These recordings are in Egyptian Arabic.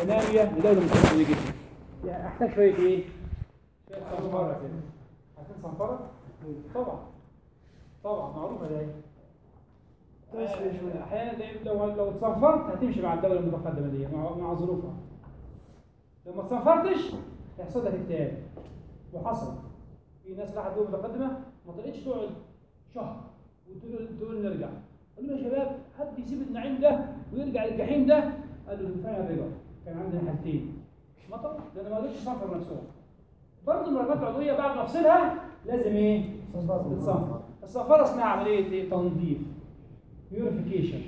ناميه لدوله متقدمه جدا يعني احتاج شويه ايه؟ شويه صنفره كده عارفين صنفره؟ طبعا طبعا معروفه ده احيانا ده- لو لو اتصنفرت هتمشي مع الدوله المتقدمه دي مع مع ظروفها لو ما اتصنفرتش هيحصل لك اكتئاب وحصل في ناس راحت دول متقدمه ما طلعتش تقعد شهر وتقول تقول نرجع قالوا يا شباب حد يسيب النعيم ده ويرجع للجحيم ده قالوا له فعلا رجع كان عندنا حالتين ما طبعا لان ما قدرتش تصنفر نفسهم برضه المراقبات العضويه بعد ما افصلها لازم ايه؟ تتصنفر الصنفره اسمها عمليه ايه؟ تنظيف بيوريفيكيشن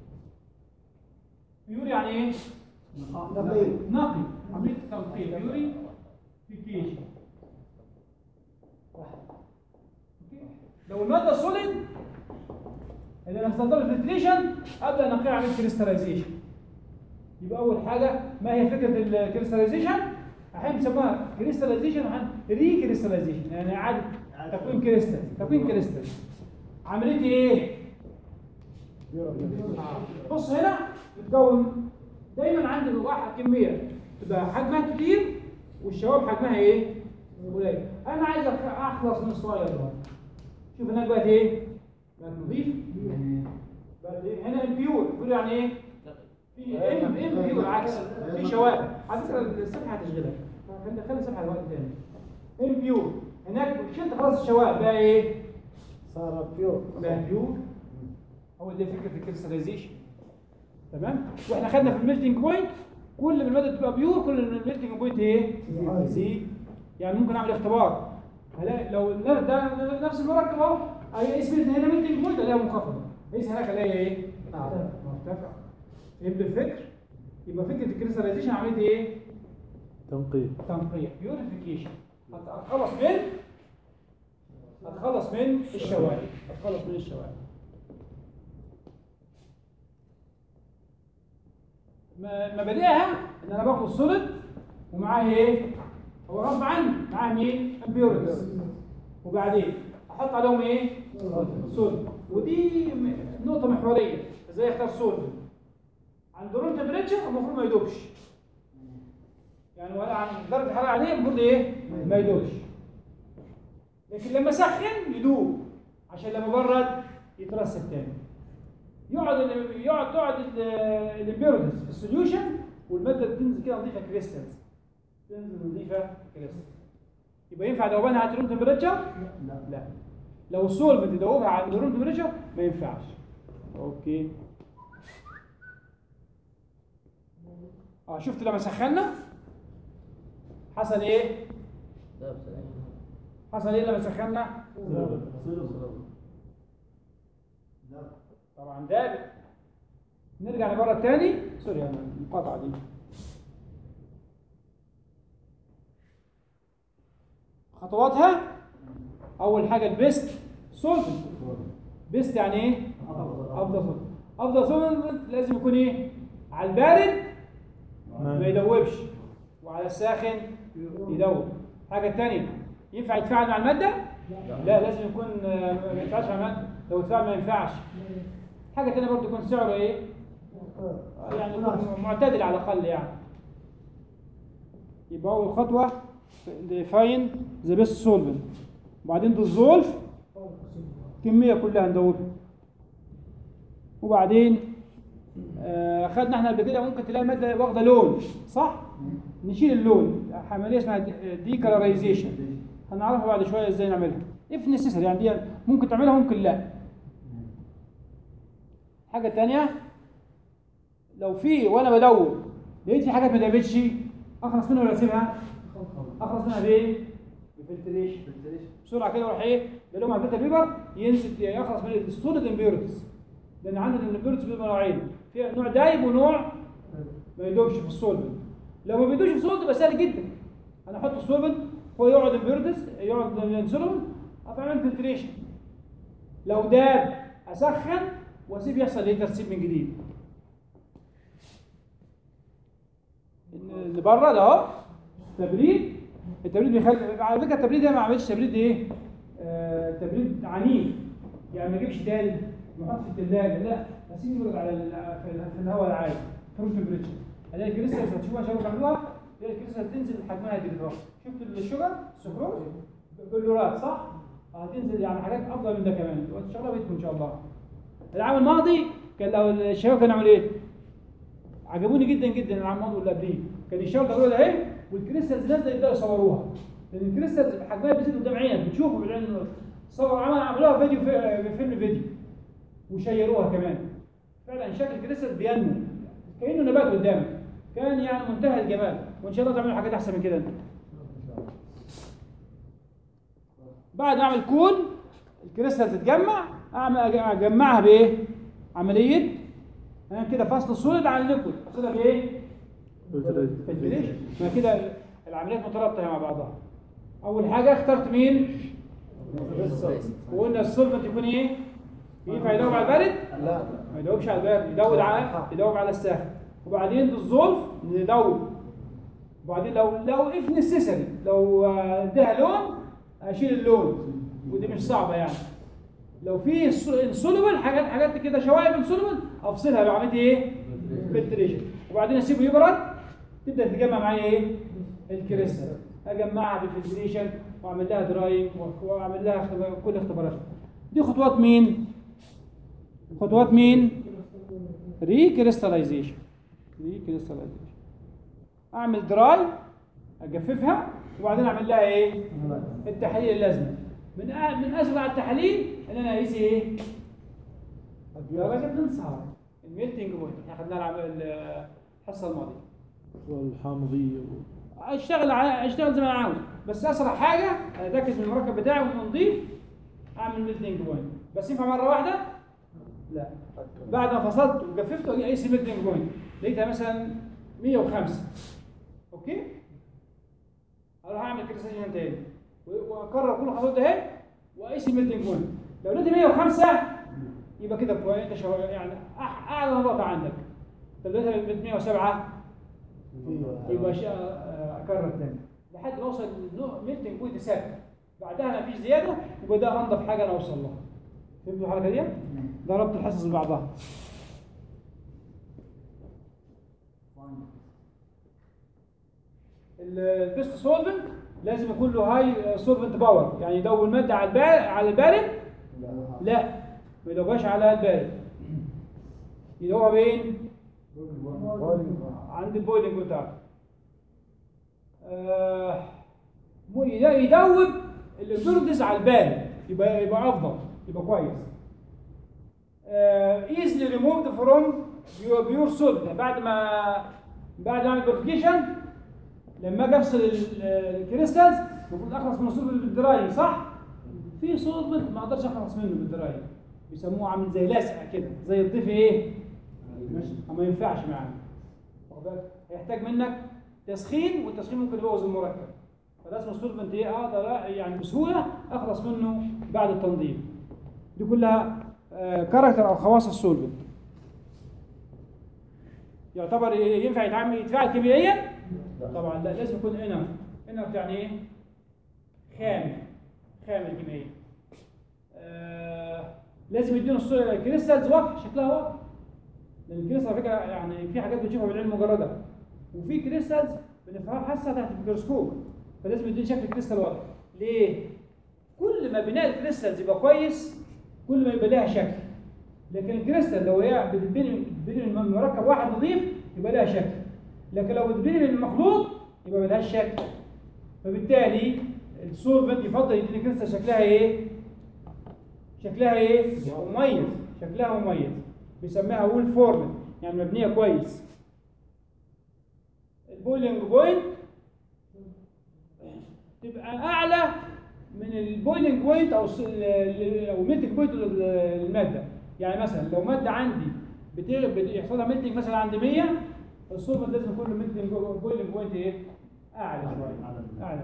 بيور يعني ايه؟ نقي. نقي عمليه تنقية بيوريفيكيشن لو الماده سوليد اللي انا هستخدمها الفلتريشن ابدا انقيها اعمل كريستاليزيشن يبقى اول حاجه ما هي فكره الكريستاليزيشن احيانا بيسموها كريستاليزيشن واحيانا ري كريستاليزيشن يعني اعاده تكوين كريستال تكوين كريستال عمليه ايه؟ بص هنا بتكون دايما عندي واحد كميه تبقى حجمها كبير والشباب حجمها ايه؟ قليل انا عايز أخ- اخلص من الصغير ده شوف هناك بقت ايه؟ بقت نظيف بقت ايه؟ هنا البيور بيور يعني ايه؟ في ام ام بيور عكس في شوائب على فكره السبحه هتشغلك خلي خلي السبحه لوقت تاني ام بيور هناك شلت خلاص الشوائب بقى ايه؟ صار بيور بقى بيور هو دي فكره الكريستاليزيشن تمام واحنا خدنا في الميلتنج بوينت كل ما الماده تبقى بيور كل ما الميلتنج بوينت ايه يزيد يعني ممكن اعمل اختبار هلاقي لو ده, ده نفس المركب اهو اقيس هنا ميلتنج بوينت الاقيها منخفضه اقيس هناك الاقيها ايه مرتفعه فهمت الفكر يبقى فكره الكريستاليزيشن عمليه ايه تنقية تنقية بيوريفيكيشن هتخلص من هتخلص من الشوائب هتخلص من الشوائب م- مبادئها ان انا باخد سوليد ومعاه ايه؟ هو غصب عني معاه مين؟ امبيورتس وبعدين احط عليهم ايه؟ سوليد ودي م- نقطة محورية ازاي اختار سوليد عند روم تمبريتشر المفروض ما يدوبش يعني ولا عن درجه الحراره عليه المفروض ايه؟ ما يدوبش. لكن لما اسخن يدوب عشان لما برد يترسب تاني. يقعد ال- يقعد تقعد الامبيرودز في السوليوشن والماده تنزل كده نظيفه كريستالز. تنزل نظيفه كريستال. يبقى ينفع ذوبانها عند روم تمبريتشر؟ لا لا. لو السولفنت يدوبها عند روم تمبريتشر ما ينفعش. اوكي. اه شفت لما سخنا حصل ايه؟ حصل ايه لما سخنا؟ طبعا دابت نرجع لبره تاني سوري انا المقاطعه دي خطواتها اول حاجه البيست سولفنت بيست يعني ايه؟ افضل سولفنت افضل سولفنت لازم يكون ايه؟ على البارد ما يدوبش وعلى الساخن يدوب حاجه تانية ينفع يتفاعل مع الماده؟ لا لازم يكون آه، ما ينفعش مع الماده لو اتفاعل ما ينفعش حاجه تانية برضه يكون سعره ايه؟ آه، يعني يكون معتدل على الاقل يعني يبقى اول خطوه define the best solvent وبعدين dissolve كميه كلها ندوبها وبعدين آه، خدنا احنا قبل كده ممكن تلاقي الماده واخده لون صح؟ نشيل اللون عمليه اسمها دي كلرايزيشن هنعرفها بعد شويه ازاي نعملها اف نسيسري يعني دي ممكن تعملها ممكن لا حاجه تانية لو في وانا بدور لقيت في حاجات ما دابتش اخلص منها ولا اسيبها؟ اخلص منها بايه؟ بفلتريشن بسرعه كده اروح ايه؟ بلوم على الفلتر بيبر ينزل يخلص من السوليد امبيورتس لان عندنا الامبيورتس بيبقى نوعين في نوع دايب ونوع ما يدوبش في السولفنت لو ما بيدوبش في السولفنت يبقى سهل جدا انا احط السولفنت هو يقعد امبيورتس يقعد السولفنت اعمل فلتريشن لو داب اسخن واسيب يحصل ايه ترسيب من جديد اللي بره ده اهو تبريد التبريد بيخلي على فكره التبريد ده ما عملش تبريد ايه؟ آه تبريد عنيف يعني ما اجيبش تلج واحط في الثلاجه لا اسيبه يبرد على ال- في ال- في الهواء العادي روم تمبريتشر هلاقي الكريستالز هتشوفها شباب بيعملوها تلاقي الكريستال تنزل حجمها كده اهو شفت الشجر السكروز بلورات صح؟ هتنزل يعني حاجات افضل من ده كمان وان شاء الله بيتكم ان شاء الله العام الماضي كان لو الشباب كانوا عملوا ايه؟ عجبوني جدا جدا العام الماضي واللي قبليه كان يشتغلوا التجربه ده اهي والكريستالز نازله يبداوا يصوروها لان الكريستالز حجمها بيزيد قدام عينك بتشوفه بالعين صور عمل عملوها فيديو في فيلم فيديو وشيروها كمان فعلا شكل الكريستال بينمو كانه نبات قدامك كان يعني منتهى الجمال وان شاء الله تعملوا حاجات احسن من كده انتوا بعد ما اعمل كون الكريستال تتجمع اعمل اجمعها بايه؟ عمليه انا كده فصل السوليد عن الليكويد افصلها بايه؟ فلتريشن ما كده العمليات مترابطه مع بعضها اول حاجه اخترت مين؟ وقلنا السولفنت يكون ايه؟ ينفع يدوب على البارد؟ لا ما يدوبش على البارد يدوب على يدوب على الساخن وبعدين بالظلف ندوب وبعدين لو لو اف نسيسري لو آه، اديها لون اشيل اللون ودي مش صعبه يعني لو في انسولبل حاجات حاجات كده شوائب انسولبل افصلها بعمليه ايه؟ فلتريشن وبعدين اسيبه يبرد تبدا تتجمع معايا ايه؟ الكريستال اجمعها بالفلتريشن واعمل لها دراينج واعمل لها اختبار- كل اختبارات دي خطوات مين؟ خطوات مين؟ ريكريستاليزيشن ريكريستاليزيشن اعمل دراي اجففها وبعدين اعمل لها ايه؟ التحليل اللازم من أ- من اسرع التحاليل ان انا اقيس ايه؟ درجه الانصهار الميلتنج بوينت احنا خدناها العم- الحصه الماضيه والحامضية اشتغل ع- اشتغل زي ما انا عاوز بس اسرع حاجه اتاكد من المركب بتاعي وانه نظيف اعمل ميلتنج بوينت بس ينفع مره واحده؟ لا بعد ما فصلت وجففت اجي اقيس الميلتنج بوينت لقيتها مثلا 105 اوكي؟ اروح اعمل كريستيشن تاني و- واكرر كل الخطوات ده اهي واقيس الميلتنج بوينت لو لقيت 105 يبقى كده كويس انت شو- يعني أح- اعلى نظافه عندك طب لقيتها 107 يبقى شيء اكرر تاني لحد ما اوصل لميلتنج بوينت ثابت بعدها ما فيش زياده يبقى ده انضف حاجه انا اوصل لها فهمتوا الحركه دي؟ ضربت الحصص ببعضها البيست سولفنت لازم يكون له هاي سولفنت باور يعني يدور الماده على البارد على البارد لا ما يدورهاش على البارد يدورها بين عند البويلنج بتاعه آه مو- يد- يدوب الامبيرتس على البارد يبقى يبقى افضل يبقى كويس ايزلي ريموفد فروم بيور سولت بعد ما بعد ما اعمل بيرفيكيشن لما اجي افصل ال- الكريستالز المفروض اخلص من السولفنت بالدراي صح؟ في سولفنت ما اقدرش اخلص منه بالدراي بيسموه عامل زي لاسع كده زي الضيف ايه؟ ما ينفعش معانا واخد بالك؟ هيحتاج منك تسخين والتسخين ممكن يبوظ المركب فلازم السولفنت ايه اقدر يعني بسهوله اخلص منه بعد التنظيف دي كلها كاركتر او خواص السولفنت يعتبر ينفع يتعامل يتفاعل كيميائيا طبعا لا لازم يكون انر انر يعني ايه خام خام الكيميائي آه لازم يدينا الص- الكريستالز واضح شكلها واضح لان الكريستال على فكره يعني في حاجات بنشوفها بالعين المجرده وفي كريستالز بنفحصها تحت الميكروسكوب فلازم يدينا شكل الكريستال واضح ليه؟ كل ما بناء الكريستالز يبقى كويس كل ما يبقى لها شكل لكن الكريستال لو هي بتتبني بتتبني من مركب واحد نظيف يبقى لها شكل لكن لو بتتبني من مخلوط يبقى ملهاش شكل فبالتالي السولفنت يفضل يديني كريستال شكلها ايه؟ شكلها ايه؟ مميز شكلها مميز بيسميها وول فورم يعني مبنيه كويس البويلنج بوينت تبقى اعلى من البويلنج بوينت او الس- ال- ال- او الميلتنج بوينت للماده يعني مثلا لو ماده عندي بت- بت- يحصل لها ميلتنج مثلا عند 100 السولفنت لازم يكون له ميلتنج بويلنج بوينت ايه؟ اعلى شويه اعلى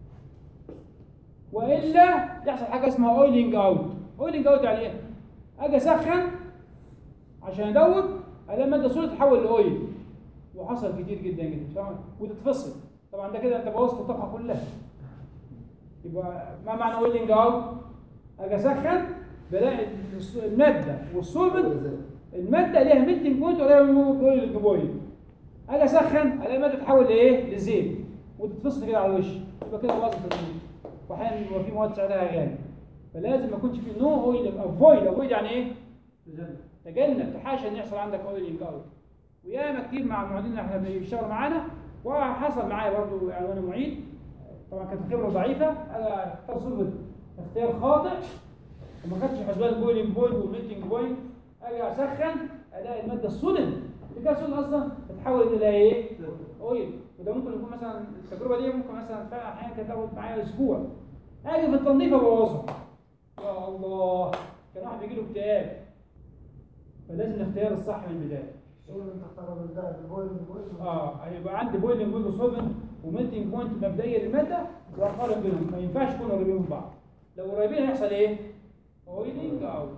والا يحصل حاجه اسمها اويلنج اوت اويلنج اوت يعني ايه؟ اجي اسخن عشان ادوب الاقي الماده صورة تتحول لاويل وحصل كتير جدا جدا طبعا وتتفصل طبعا ده كده انت بوظت الطبخه كلها يبقى ما معنى اويلنج اوت؟ اجي اسخن بلاقي الص- الماده والسولفنت الماده ليها ميلتنج بوينت وليها بويلنج بوينت اجي اسخن الاقي الماده تتحول لايه؟ لزيت وتتفصل كده على الوش يبقى كده باظت التنظيف واحيانا بيبقى في مواد سعرها غالي فلازم ما يكونش في نو اويل افويد افويد يعني ايه؟ تجنب تحاشى ان يحصل عندك اويلنج اوت وياما كتير مع المعيدين اللي احنا بيشتغلوا معانا وحصل معايا برضه يعني وانا معيد طبعا كانت الخبره ضعيفه انا اختار صلبه اختيار خاطئ وما خدتش حسبان البويلنج بوينت والميلتنج بوينت اجي اسخن الاقي الماده السوليد اللي كانت سوليد اصلا تتحول الى ايه؟ اويل وده ممكن يكون مثلا التجربه دي ممكن مثلا فعلا احيانا كانت تاخد معايا اسبوع اجي في التنظيف ابوظها يا الله كان واحد بيجي له اكتئاب فلازم الاختيار الصح من البدايه شو اللي تختار بالبداية البويل البويل اه هيبقى عندي بويلنج بوينت وسولفنت وميلتنج بوينت مبدئيه للماده واقارن بينهم ما ينفعش يكونوا قريبين من بعض لو قريبين هيحصل ايه؟ اويلنج اوت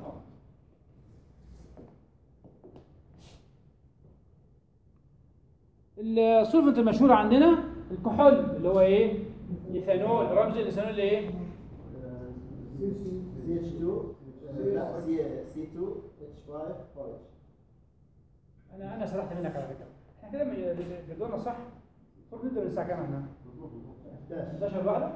السولفنت المشهور عندنا الكحول اللي هو ايه؟ ايثانول رمز الايثانول ايه؟ CH2 لا C2 H5 OH انا انا سرحت منك على فكره احنا كده م- جدولنا صح المفروض نبدا من الساعه كام احنا؟ 11 11 واحده؟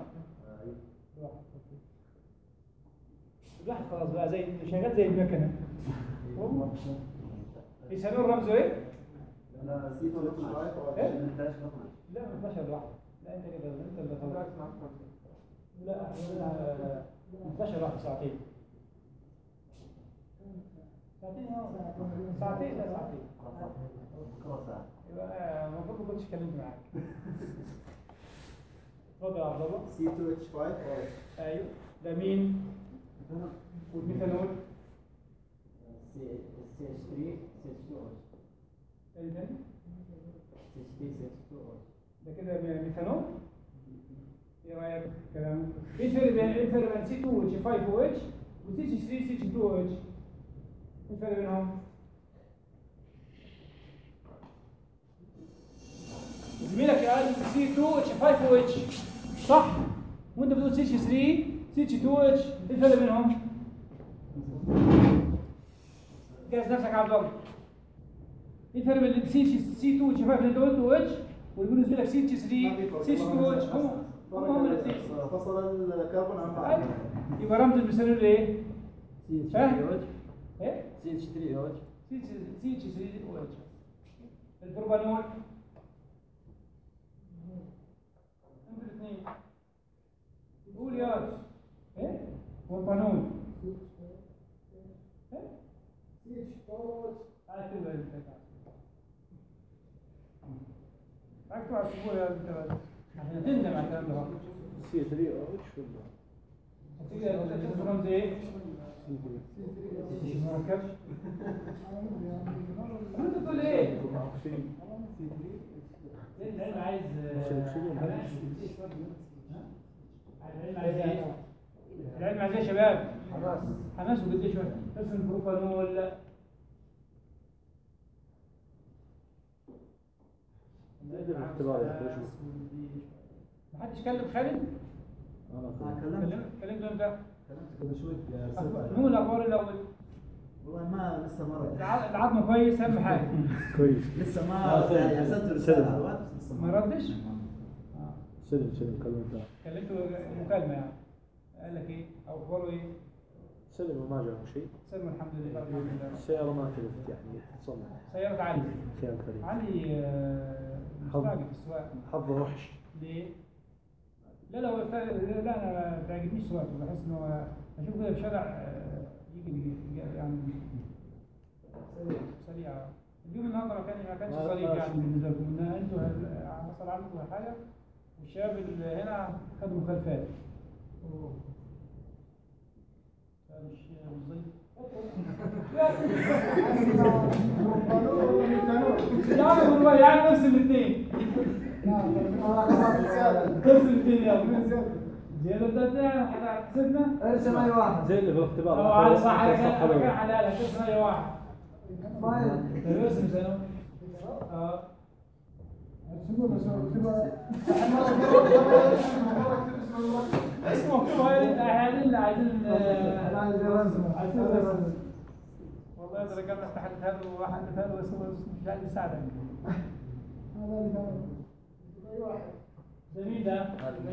الواحد خلاص بقى زي شغال زي المكنه والله ايثانول رمزه ايه؟ لا C2 H5 إيه؟ OH لا ما 12 واحده لا انت كده انت اللي طلعت لا لا 12 واحده ساعتين ساعتين اه ساعتين لا ساعتين بكرة ساعة يبقى المفروض ما كنتش اتكلمت معاك اتفضل يا عبد الله C2 H5 OH ايوه ده مين؟ والميثانول CH3 CH2 OH تاني تاني CH3 CH2 OH ده كده مي- ميثانول ايه رايك في الكلام؟ ايه الفرق بين ايه الفرق بين سي 2 اتش 5 او اتش وسي اتش 3 سي اتش 2 او اتش؟ ايه الفرق بينهم؟ زميلك قال سي 2 اتش 5 او اتش صح؟ وانت بتقول سي اتش 3 سي اتش 2 اتش ايه الفرق بينهم؟ جهز نفسك يا عبد الله ايه الفرق بين سي اتش سي 2 اتش 5 اللي انت قلته او اتش واللي بيقول لك سي اتش 3 سي اتش 2 اتش هم هم هم الاثنين فصل الكربون عن بعض أيوة. يبقى رمز المثال ايه؟ فاهم؟ ايه؟ CH3 OH سي اتش سي اتش 3 او اتش البروبانول انتوا الاثنين قول يا واد. ايه؟ بروبانول ايه؟ تعال اكتب لي انت اكتب على السبوره يا انت عشان تندم على الكلام ده سي 3 او اتش ولا هتيجي تكتب رمز ايه؟ سي 3 ما ركبش انت بتقول ايه؟ العلم عايز العلم عايز ايه؟ العلم عايز ايه يا شباب؟ حماس حماس وقد شويه اسم البروبانول نقدر الاختبار يا أخي، ما حدش كلم خالد؟ انا كلمت كلم كلمته امتى؟ كلمت قبل شوي أخبار- مو الاخبار الاول والله ما لسه ما رد الع- العظمه كويس اهم حاجه كويس لسه ما آه، سلم. يعني ارسلت سلم. رسالة على الواتس لسه ما ردش؟ سلم سلم كلمته كلمته مكالمه يعني قال لك ايه؟ او اخباره ايه؟ سلم وما جاء شيء سلم الحمد لله الحمد لله السيارة ما تلفت يعني تصلح سيارة علي خيال كريم علي آه، مش حظ. راجل في السواقة حظه وحش ليه؟ لا لا هو فا- لا انا ما بيعجبنيش سواقته بحس ان هو اشوفه كده في شارع آه، يجي يجي- يعني سريع اليوم النهارده ما كان ما كانش ما- ظريف ما يعني شو. بالنسبه لكم ان انتوا هل- حصل عندكم حاجه والشباب اللي هنا خدوا مخالفات مش مش ظريف يا عم والله يا عم نفس الاثنين نفس الاثنين يا عم زيادة ده ده احنا حسبنا ارسم اي واحد زي اللي في الاختبار اه على صح على صح كان على كان حلوة. حلال هتسمع اي واحد ما ارسم سنة اه اسمه مكتوب هاي احنا عايزين عايزين آه، عايزين رسم. والله اذا كان تحت هذا وواحد له بس هو مش عايز يساعدك هذا اللي كان اي واحد ده مين ده؟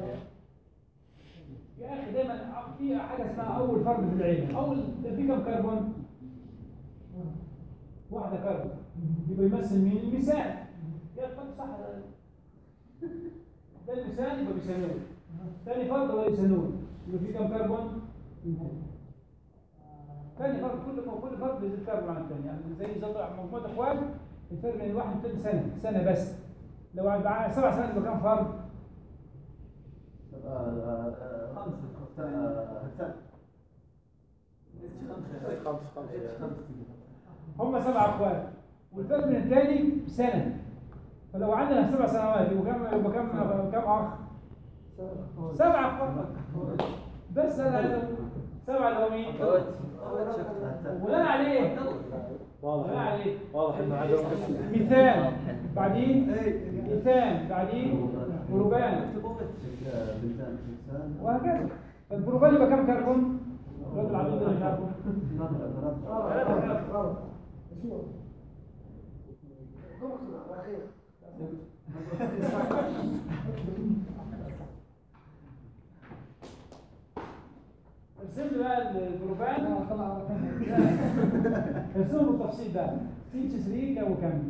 يا اخي دايما في حاجه اسمها اول فرد في العين اول ده في كم كربون؟ واحده كربون يبقى يمثل مين؟ الميثان يا خد صح ده ده الميثان يبقى بيسانول ثاني فرد هو الايثانول يبقى في كم كربون؟ ثاني فرد كل كل فرد بيزيد كربون عن الثاني يعني زي زي مجموعه اخوات الفرق بين الواحد والثاني سنه سنه بس لو بعد سبع سنوات يبقى كم فرد؟ خمس خمس يعني. هم سبع اخوات والفرق بين الثاني سنه فلو عندنا سبع سنوات يبقى كم يبقى كم كم اخ؟ سبع اخوات بس هذا عايز أقول. سبعه اللي هو مين؟ ولا عليه واضح ولا عليه واضح انه عدم مثال بعدين مثال بعدين بروبان وهكذا البروبان يبقى كم كربون؟ الراجل العجوز ده مش عارفه غلط شو دكتور الاخير ارسم لي بقى البروبان لا طلع ارسمه بالتفصيل بقى سي اتش 3 كم وكم؟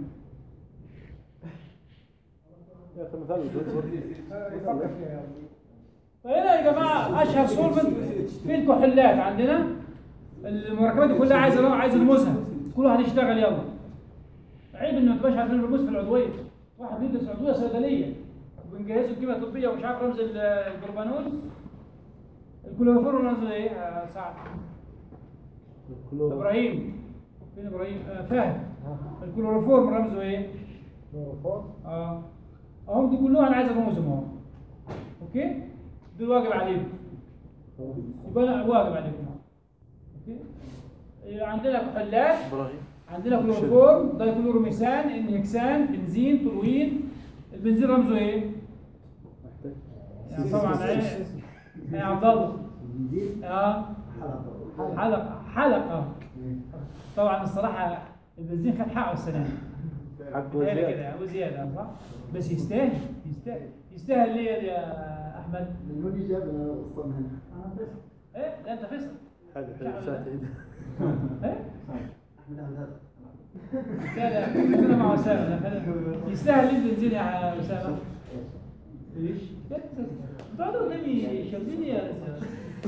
يا اخي مثال الفلتر يفكر فيها يلا. فهنا يا جماعه اشهر سولفنت في الكحولات عندنا المركبات دي كلها عايزه عايزه نموذجها كل واحد يشتغل يلا عيب انه ما تبقاش عارفين الرموز في العضويه واحد بيدرس عضويه صيدليه وبنجهزه كيمياء طبيه ومش عارف رمز ال- الجربانول الكلوروفورم رمزه ايه يا سعد كله ابراهيم فين ابراهيم آه فهد الكلوروفورم رمزه ايه اه اهم دي كلهم انا عايز ارمزهم اهو اوكي دول واجب عليكم يبقى انا واجب عليكم اوكي إيه، عندنا كحولات ابراهيم عندنا كلوروفورم دايكلوروميثان انهكسان بنزين تولوين البنزين رمزه ايه؟ محتاج يعني طبعا ايه يا عبد الله اه حلقه حلقه طبعا الصراحه البنزين خد حقه السنه دي حق كده وزيادة كده وزياده صح؟ بس يستاهل يستاهل يستاهل ليه يا احمد؟ المدي جاب الصم هنا ايه لا انت فيصل حلو حلو فاتح ايده ايه؟ احمد احمد هذا كده كده مع اسامه لا، خلينا- يستاهل ليه البنزين يا اسامه؟ ليش؟ بتقعدوا قدامي شايفيني يا أسامة.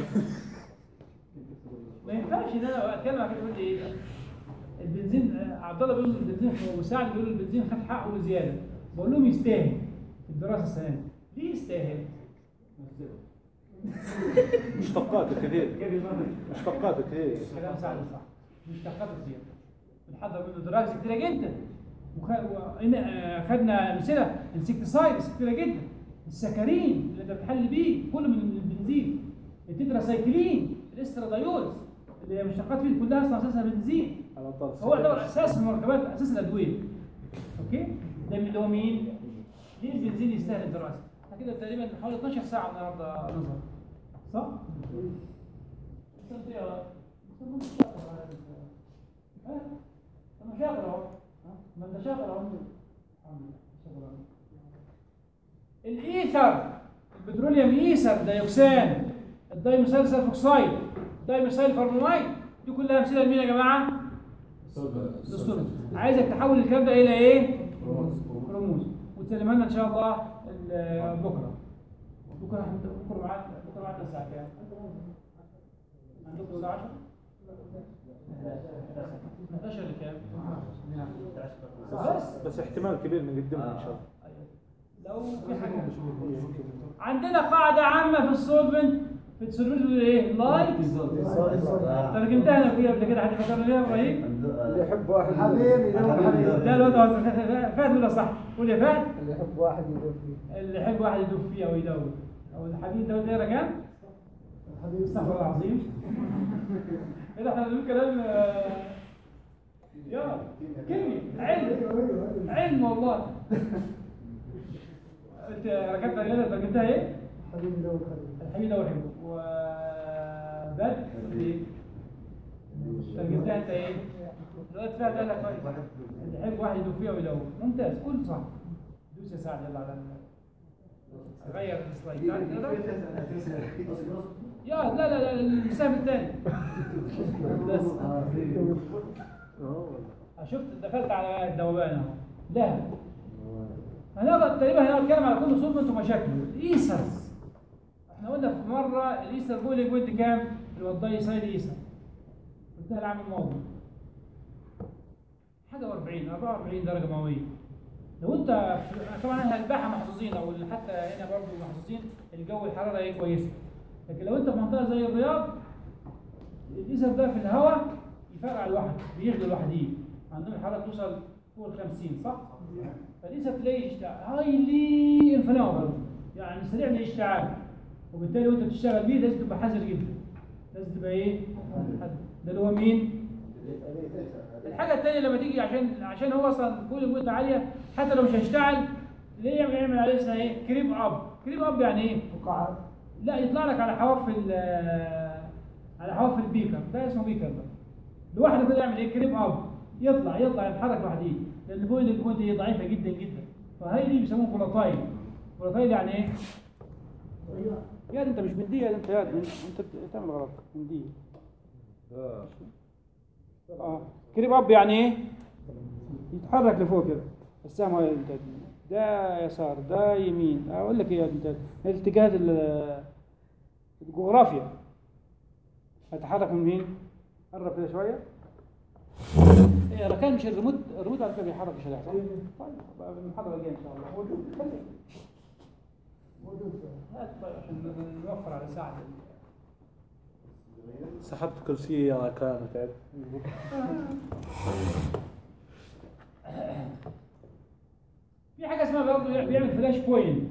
ما ينفعش ان انا اتكلم عن كده تقول لي ايه البنزين آه، عبد الله بيقول البنزين وسعد بيقول البنزين خد حقه وزياده بقول لهم يستاهل في الدراسه السنه دي ليه يستاهل؟ مشتقاته كثير مشتقاته كثير كلام سعد صح مشتقات كتير بنحضر منه دراجز كتيره جدا وخدنا امثله انسكتسايدز كتيره جدا السكرين اللي انت بتحل بيه كله من البنزين التتراسايكلين الاسترادايولز اللي هي مشتقات فيه كلها اصلا اساسها بنزين على طول هو يعتبر اساس المركبات اساس الادويه اوكي ده اللي هو مين؟ ليه البنزين يستاهل الدراسه؟ احنا كده تقريبا حوالي 12 ساعه النهارده نظر صح؟ استنى يا استنى مش شاطر على ال- ها؟ انا شاطر اهو ها؟ ما انت شاطر اهو الحمد لله شاطر أهو. الايثر البتروليوم ايثر ديوكسان الدايميثايل سلفوكسايد الدايميثايل فورمولايد دي كلها امثله لمين يا جماعه؟ للصلب عايزك تحول الكلام ده الى ايه؟ رموز وتسلمها لنا ان شاء الله ال- بكره بكره إحنا- بكره معاك بكره معاك الساعه كام؟ عندكم الساعه 10 11 لكام؟ بس بس احتمال كبير نقدمها ان شاء الله لو في حاجه عندنا قاعده عامه في السولفنت في السولفنت بيقول ايه؟ لايك ترجمتها انا فيها قبل كده حد فكرنا فيها يا ابراهيم؟ اللي يحب واحد حبيبي يدور حبيبي لا لا ده فهد ولا صح؟ قول يا فهد اللي يحب واحد يدور فيه اللي يحب واحد يدوب فيه او يدور او الحديد ده دايره كام؟ الحبيب استغفر الله العظيم ايه ده احنا بنقول كلام آه، يا كيمياء علم علم والله انت ركبت غير ترجمتها ايه؟ حبيبي يدور حبيبي الحبيب ده وحبه وبدر ايه؟ ترجمتها انت ايه؟ دلوقتي فيها قال لك كويس اللي يحب واحد يدوب فيه او يدور ممتاز كل صح دوس يا سعد يلا على غير السلايد تعال كده. يا لا لا لا المسافه الثاني بس اه والله شفت دخلت على الذوبان اهو لا هنقدر تقريبا هنتكلم على كل صوب انتم مشاكل الايسرز احنا قلنا في مره الايسر بولينج بوينت كام؟ الوضعي سايد ايسر قلتها العام الماضي حاجه و40 44 درجه مئويه لو انت في- طبعا احنا الباحه محظوظين او حتى هنا برضه محظوظين الجو الحراره ايه كويسه لكن لو انت في منطقه زي الرياض الايسر ده في الهواء يفرقع لوحده بيغلي لوحده عندهم الحراره توصل فوق ال 50 صح؟ فليس تلاقي اشتعال هايلي انفلامبل يعني سريع الاشتعال وبالتالي وانت بتشتغل بيه لازم تبقى حذر جدا لازم تبقى ايه؟ حذر. ده اللي هو مين؟ الحاجه الثانيه لما تيجي عشان عشان هو اصلا كل الجهد عاليه حتى لو مش هيشتعل ليه يعمل يعمل عليه اسمها ايه؟ كريم اب كريم اب يعني ايه؟ فقاعات لا يطلع لك على حواف ال على حواف البيكر ده اسمه بيكر ده لوحده كده يعمل ايه كريم اب يطلع يطلع يتحرك لوحده لان البويلنج بوينت دي ضعيفه جدا جدا فهي دي بيسموه فولاتايل فولاتايل يعني ايه؟ يا دي انت مش من دي يا دي انت يا دي انت بتعمل غلط من دي اه كريم اب يعني ايه؟ يتحرك لفوق كده السهم هاي انت ده يسار ده يمين اقول لك ايه يا انت الاتجاهات ال- الجغرافيا هتحرك من مين؟ قرب كده شويه إيه ركان مش الريموت الريموت على فكره بيحرك الشارع صح؟ طيب بقى المحاضره الجايه ان شاء الله موجود خلي موجود هات طيب عشان نوفر على ساعه سحبت كرسي كانت عاد. في حاجه اسمها برضه بيعمل فلاش بوينت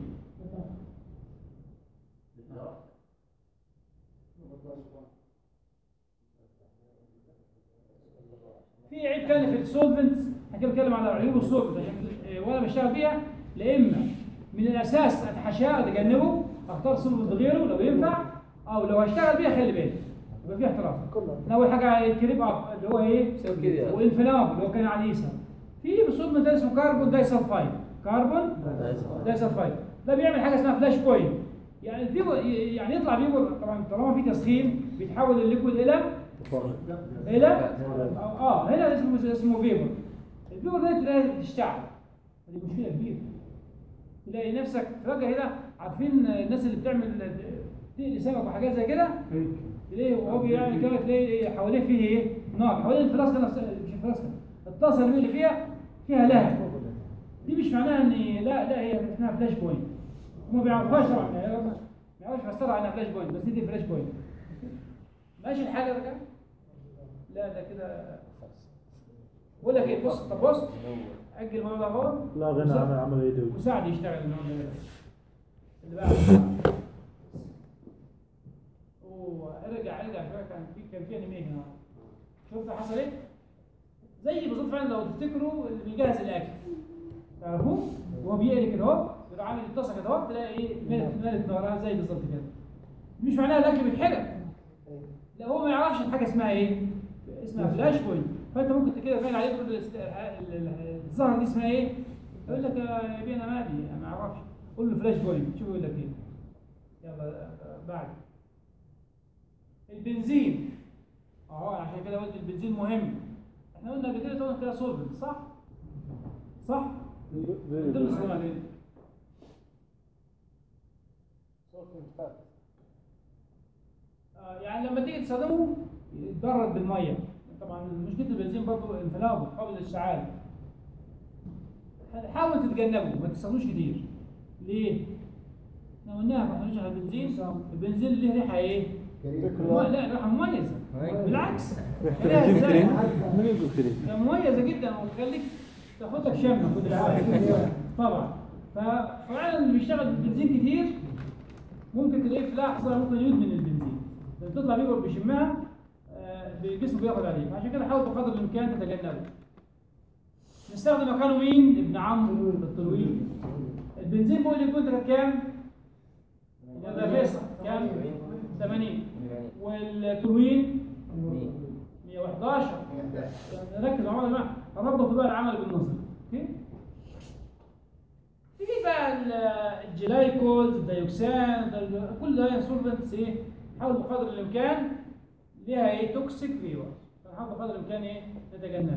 في عيب تاني في السولفنتس احنا كده بنتكلم على عيوب السولفنت عشان إيه، وانا بشتغل بيها لا اما من الاساس اتحاشاه اتجنبه اختار سولفنت غيره لو ينفع او لو هشتغل بيها خلي بالي يبقى في احتراف إحنا اول حاجه الكريب اب اللي هو ايه؟ سوي كده. والانفلام اللي هو كان على اليسار في سولفنت تاني اسمه كربون دايسلفايد كربون دايسلفايد ده بيعمل حاجه اسمها فلاش بوينت يعني الفيبر يعني يطلع فيبر طبعا طالما في تسخين بيتحول الليكويد الى الى اه هنا اسمه اسمه فيبر الفيبر ده تلاقي تشتعل دي مشكله كبيره تلاقي نفسك فجاه هنا عارفين الناس اللي بتعمل تقلي سمك وحاجات زي كده تلاقيه وهو بيعمل كده تلاقي حواليه فيه ايه؟ نار حوالين الفلاسكه نفسها مش الفلاسكه الطاسه اللي فيها فيها لهب دي مش معناها ان لا لا هي اسمها فلاش بوينت هم ما بيعرفوهاش طبعا يعني ما يعرفش يفسرها انها فلاش بوينت بس دي فلاش بوينت ماشي الحاجه ده كده؟ لا ده كده بقول لك ايه بص طب بص اجل الموضوع ده اهو لا غنى عن عمل يدوي وساعد يشتغل الموضوع ده اللي بعده اوه ارجع ارجع شويه كان في كان في انيميه هنا شفت حصل ايه؟ زي بالظبط فعلا لو تفتكروا اللي بيجهز الاكل تعرفوه؟ وهو بيقلي كده اهو يروح عامل الطاسه كده اهو تلاقي ايه مالت مالت نارها زي بالظبط كده مش معناها الاكل بيتحرق لا هو ما يعرفش الحاجه اسمها ايه؟ اسمها فلاش بوينت فانت ممكن كده باين عليك تقول ال- ال- ال- الزهره دي اسمها ايه؟ يقول لك يا بيه انا مالي انا ما اعرفش قول له فلاش بوينت شوف يقول لك ايه يلا آه، بعد البنزين اه عشان كده قلت البنزين مهم احنا قلنا قبل كده قلنا كده سولفنت صح؟ صح؟ قلت له السؤال ايه؟ آه، يعني لما تيجي تستخدمه يتبرد بالميه طبعا مشكله البنزين برضه انفلامه قبل الاشتعال حاول تتجنبه ما تستخدموش كتير ليه؟ احنا قلناها ما احنا على البنزين البنزين ليه ريحه ايه؟ مم- لا ريحه مميزه بالعكس ريحة إزاي؟ من يقول كذا ده مميزه جدا وتخليك تاخد لك شمه كل شويه طبعا ففعلا اللي بيشتغل بنزين كتير ممكن تلاقيه في لحظه ممكن يدمن البنزين لما تطلع بيه بيشمها آه، جسمه بياخد عليه عشان كده حاول بقدر الامكان تتجنبه نستخدم مكانه مين؟ ابن عمرو الطلويل البنزين بويل يكون كانت كام؟ يا فيصل كام؟ 80 والتلوين 111 نركز مع بعض يا جماعه ربطوا بقى العمل بالنظر اوكي؟ في بقى ال- الجلايكوز الديوكسان ده- كل ده سولفنتس ايه نحاول بقدر الامكان ليها ايه توكسيك فيروس فنحاول بقدر الامكان ايه نتجنبها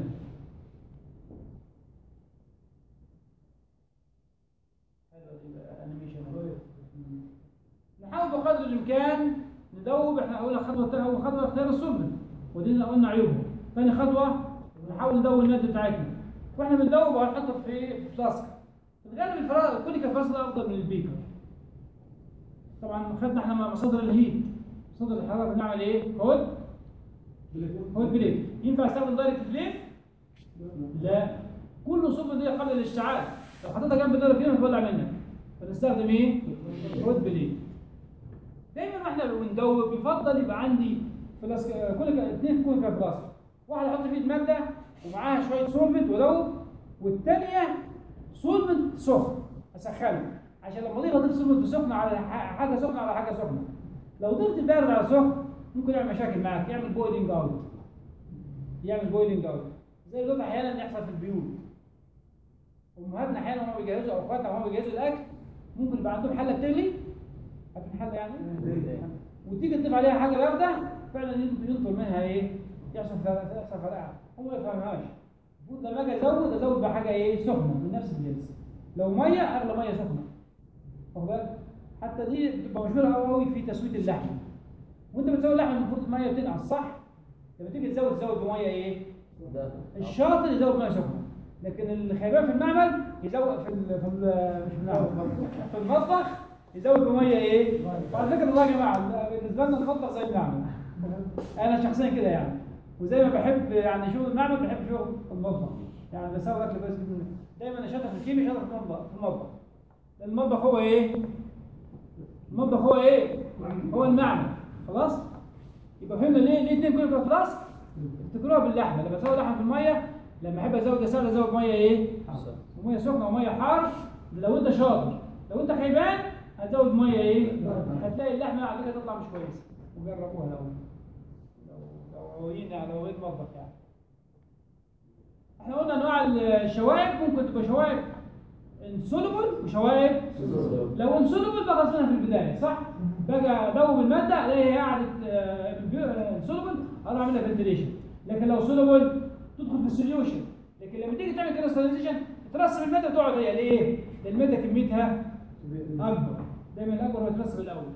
حلوة دي بقى animation. نحاول بقدر الامكان ندوب احنا قلنا خطوه اول خطوه اختيار السولفنت ودي اللي قلنا عيوبه ثاني خطوه نحاول ندوب الماده بتاعتنا واحنا بندوب هنحطه في في فلاسك في الغالب الفرا- الكونيكا فلاسك افضل من البيكر طبعا خدنا احنا مصادر الهيت مصادر الحراره بنعمل ايه؟ هود هود بليد ينفع استخدم دايركت فليم؟ لا كل صوب دي قبل الاشتعال لو حطيتها جنب دايركت فليم هتولع منك فنستخدم ايه؟ هود بليد دايما واحنا بندوب بيفضل يبقى عندي فلاسك كل اثنين في كل فلاسك واحد احط فيه الماده ومعاها شويه سولفنت ودوب والثانيه سولفنت سخن اسخنه عشان لما اضيف اضيف سولفنت سخن على ح- حاجه سخنه على حاجه سخنه لو ضفت بارد على سخن ممكن يعمل مشاكل معاك يعمل بويلنج اوت يعمل بويلنج اوت زي ده احيانا يحصل في البيوت امهاتنا احيانا وهم بيجهزوا او اخواتنا وهم بيجهزوا الاكل ممكن يبقى عندهم حله بتغلي عارفين حله يعني وتيجي تضيف عليها حاجه بارده فعلا ينطر منها ايه يحصل فرقعه يحصل فرقعه هم ما يفهمهاش المفروض لما اجي ازود ازود بحاجه ايه سخنه من نفس الجنس لو ميه اغلى ميه سخنه واخد بالك حتى دي بتبقى مشهوره قوي قوي في تسويه اللحم وانت بتسوي اللحم المفروض الميه بتنقص صح لما تيجي تزود تزود بميه ايه الشاطر يزود ميه سخنه لكن الخيبان في المعمل يزود في ال في ال مش في المعمل في المطبخ يزود بميه ايه؟ وعلى فكره والله يا جماعه بالنسبه لنا المطبخ زي المعمل انا شخصيا كده يعني وزي ما بحب يعني شغل المعمل بحب شغل المطبخ يعني بسوي اكل كويس جدا دايما انا شاطر في الكيمياء شاطر في المطبخ في المطبخ المطبخ هو ايه؟ المطبخ هو ايه؟ هو المعمل خلاص؟ يبقى فهمنا ليه ليه اثنين كلهم فلاسك افتكروها باللحمه لما اسوي لحم في الميه لما احب ازود اسال ازود ميه ايه؟ وميه سخنه وميه حار ده لو انت شاطر لو انت خيبان هتزود ميه ايه؟ هتلاقي اللحمه على فكره تطلع مش كويسه وجربوها لو لو لو عوين يعني لو عوين مطبخ يعني احنا قلنا انواع الشوائب ممكن تبقى شوائب انسولبل وشوائب لو انسولبل بقى غسلها في البدايه صح؟ باجي ادوب الماده الاقي هي قعدت انسولبل اقدر اعملها فنتليشن لكن لو سولبل تدخل في السوليوشن لكن لما تيجي تعمل كريستاليزيشن ترسب الماده تقعد هي ليه؟ لان الماده كميتها اكبر دايما الاكبر هو يترسب الاول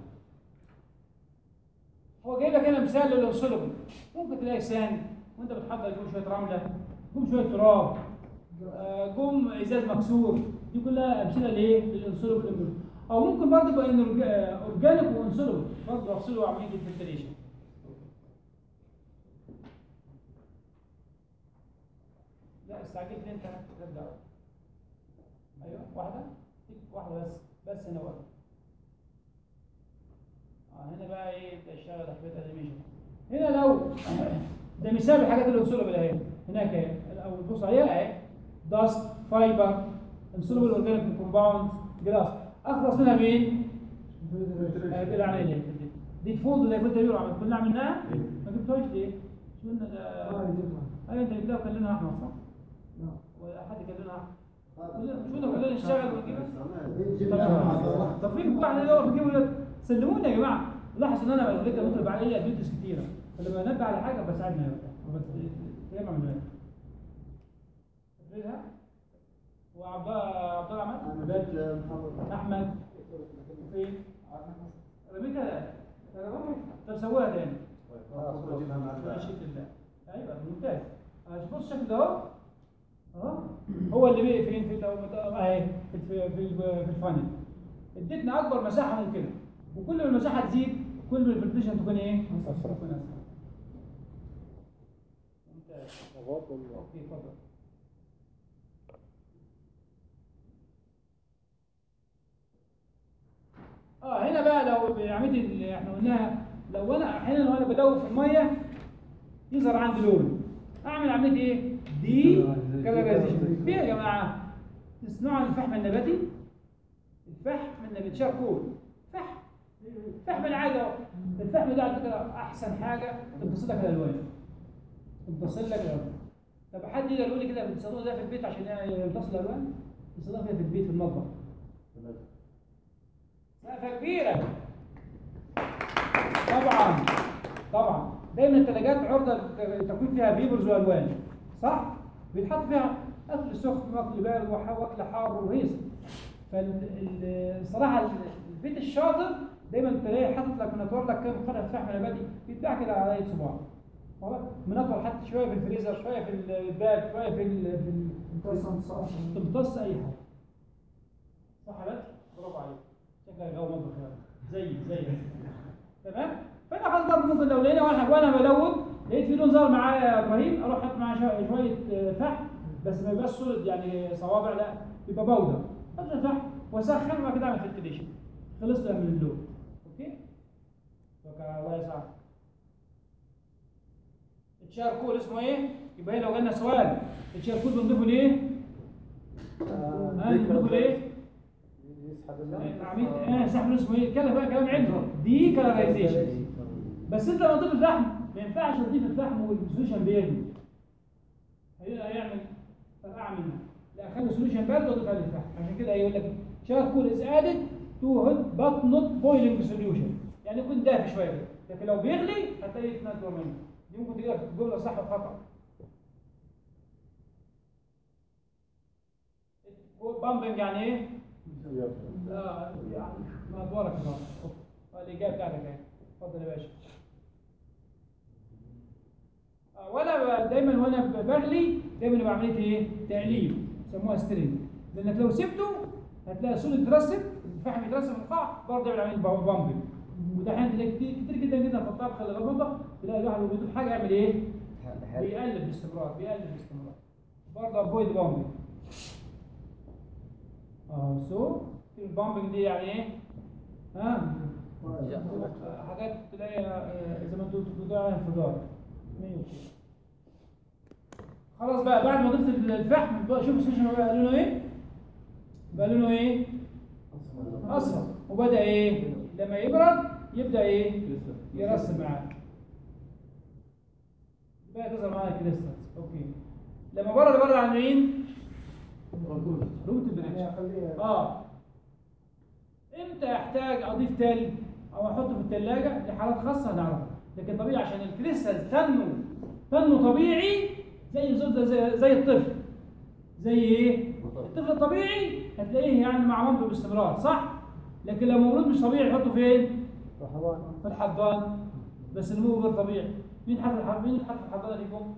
هو جايب لك هنا مثال للانسولبل ممكن تلاقي سان وانت بتحضر جوه شويه رمله جوه شويه تراب آه، جم ازاز مكسور دي كلها امثله لايه؟ للانسولبل او ممكن برضه يبقى إن أورج- آه، اورجانيك وانسولبل برضه افصله عمليه الفلتريشن لا استعجلت ليه انت تبدا ايوه واحده واحده بس بس هنا واحده اه هنا بقى ايه يبدا يشتغل حبيت انيميشن هنا لو ده مثال الحاجات اللي انسولبل اهي هناك اهي او تبص عليها اهي داست فايبر انسولبل اورجانيك كومباوند جلاس اخلص منها بايه؟ آه، بالعنايه دي الفولد اللي كنت بيقولوا عمل كنا عملناها ما جبتوش ليه؟ شو قلنا ده ايوه انت جبتها وكلنا احمد صح؟ ولا حد كلنا احمد شو قلنا كلنا نشتغل ونجيبها طب في واحد يدور في جيبه سلموني يا جماعه لاحظ ان انا على فكره ممكن عليا ادفيتس كتيره فلما انبه على حاجه بساعدنا يا بتاع تجمع من هنا تفريدها وعبد عبد الله عماد احمد فين رميتها طب سووها تاني ماشي الله ايوه ممتاز آه، بص الشكل ده اهو اهو هو اللي بيه فين في لو اهي في في في في الفانل اديتنا اكبر مساحه ممكنه وكل ما المساحه تزيد كل ما الفلتريشن تكون ايه؟ تكون اسهل ممتاز اوكي اتفضل اه هنا بقى لو بعمليه اللي احنا قلناها لو انا احيانا لو انا بدوب في الميه يظهر عندي لون اعمل عمليه ايه؟ دي كالوريزيشن ليه يا جماعه؟ تصنعوا عن الفحم النباتي الفحم النباتي شاركول فحم فحم العاده اهو الفحم ده على فكره احسن حاجه تمتص لك الالوان تمتص لك الالوان طب حد يقدر يقول لي كده بتستخدمه ده في البيت عشان يمتص الالوان؟ بتستخدمه كده في البيت في المطبخ كبيره طبعا طبعا دايما الثلاجات عرضه تكون فيها فيبرز والوان صح بيتحط فيها اكل سخن واكل بارد وح- واكل حار وهيص فالصراحه البيت الشاطر دايما تلاقي حاطط لك منطور لك كام قطعه فحم نباتي بيتباع كده على اي صباع خلاص منطور حتى شويه في الفريزر شويه في الباب شويه في ال في ال- امتص تمتص اي حاجه صح يا بس برافو عليك شكلك جو مطبخ يعني زي زي تمام فانا خلاص برضه ممكن لو لقينا وانا وانا بلون لقيت في لون ظهر معايا يا ابراهيم اروح احط معاه شو- شويه آه، فحم بس ما يبقاش سوليد يعني صوابع لا يبقى بودر احط فحم واسخن وبعد كده اعمل فلتريشن خلصت من اللون اوكي توكل الله يسعدك الشاركول اسمه ايه؟ يبقى هنا لو جالنا سؤال الشاركول بنضيفه ليه؟ ها بنضيفه ليه؟ يسحب اللون عميل اه سحب اسمه ايه؟ كلام بقى كلام علمي دي كلرايزيشن بس انت لما تضيف الفحم ما ينفعش تضيف الفحم والسوليوشن بيغلي هي- هيعمل فرقعه منها لا خلي السوليوشن بارد واضيفها للفحم عشان كده يقول لك شاركول از ادد تو هوت بات نوت بويلنج سوليوشن يعني يكون دافي شويه كده لكن لو بيغلي هتلاقي يتنطر منه دي ممكن تجيلك جمله صح وخطا بامبنج يعني ايه؟ لا يعني ما ادوارك يا بابا الاجابه بتاعتك اهي اتفضل يا باشا آه، وانا ب- دايما وانا ب- بغلي دايما بعمليه ايه؟ تقليب يسموها سترينج لانك لو سبته هتلاقي السول يترسب الفحم يترسب في القاع برضه يعمل عمليه بامبنج وده احيانا تلاقي كتير كتير جدا جدا في الطبخ اللي المطبخ تلاقي الواحد وهو بيضيف حاجه يعمل ايه؟ بيقلب باستمرار بيقلب باستمرار برضه افويد بامبنج اه سو البامبنج دي يعني ايه؟ ها؟ حاجات تلاقيها آه، زي ما انتوا بتقولوا عليها انفجار مية وكده. خلاص بقى بعد ما ضفت الفحم بقى شوف السوشيال بقى لونه ايه؟ بقى لونه ايه؟ اصفر وبدا ايه؟ لما يبرد يبدا ايه؟ يرسم معاك بقى تظهر معاك كريستالز اوكي لما برد برد عن مين؟ روم تمبريتشر اه امتى احتاج اضيف تلج او احطه في الثلاجه لحالات خاصه هنعرفها لكن طبيعي عشان الكريستال تنمو تنمو طبيعي زي زي, زي, زي الطفل زي ايه الطفل الطبيعي هتلاقيه يعني مع مامته باستمرار صح لكن لو مولود مش طبيعي يحطه فين في الحضان بس النمو غير طبيعي مين حط الحضان مين حط الحضانه فيكم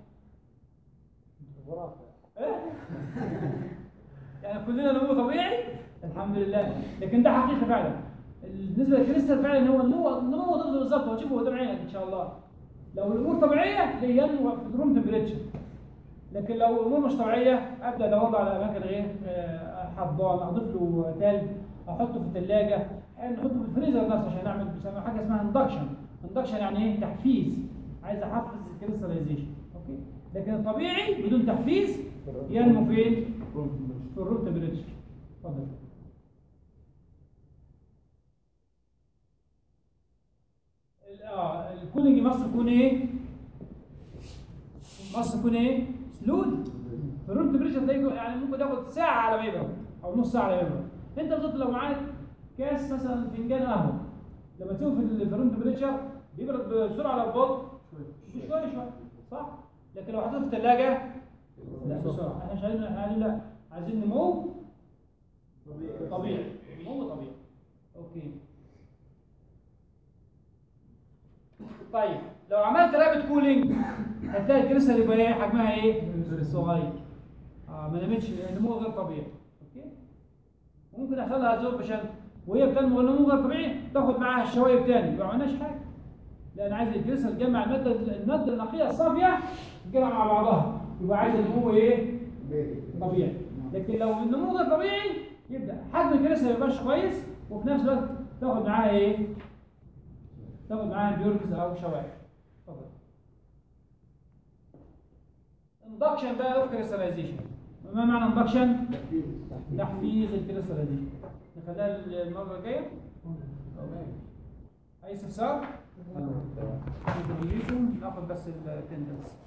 إيه؟ يعني كلنا نمو طبيعي الحمد لله لكن ده حقيقه فعلا بالنسبه للكريستال فعلا هو النمو النمو ضده بالظبط هو شوفوا قدام عينك ان شاء الله لو الامور طبيعيه تلاقيه ينمو في الروم تمبريتشر لكن لو الامور مش طبيعيه ابدا ادور له على اماكن غير آه، حضان اضيف له ثلج احطه في الثلاجه نحطه في الفريزر نفسه عشان نعمل بيسموها حاجه اسمها اندكشن اندكشن يعني ايه تحفيز عايز احفز الكريستاليزيشن اوكي لكن الطبيعي بدون تحفيز ينمو فين في الروم تمبريتشر اتفضل ال- اه الكولينج مصر يكون ايه؟ مصر يكون ايه؟ سلول في الروم تمبريتشر تلاقيه يعني ممكن ياخد ساعه على ما يبرد او نص ساعه على ما يبرد انت بالظبط لو معاك كاس مثلا فنجان قهوه لما تسيبه في ال- في الروم تمبريتشر بيبرد بسرعه ولا ببطء؟ شويه شويه صح؟ لكن لو حطيته في الثلاجه لا بسرعه احنا مش عايزين احنا عايزين لا عايزين نمو طبيعي نمو طبيعي اوكي طيب لو عملت رابط كولينج هتلاقي الكريستال يبقى ايه حجمها ايه؟ صغير اه ما نمتش نمو غير طبيعي اوكي ممكن يحصل لها زوبشن وهي بتنمو نمو غير طبيعي تاخد معاها الشوايب تاني ما عملناش حاجه لان عايز الكريستال تجمع الماده الماده النقيه الصافيه تجمع مع بعضها يبقى عايز النمو ايه؟ طبيعي لكن لو النمو غير طبيعي يبدا حجم الكريستال ما يبقاش كويس وفي نفس الوقت تاخد معاها ايه؟ تاخد معاها بيوركس او شوائب اتفضل اندكشن بقى اوف كريستاليزيشن ما معنى اندكشن؟ تحفيز الكريستاليزيشن نخليها المره الجايه اي استفسار؟ شكرا لكم ناخد بس التندنس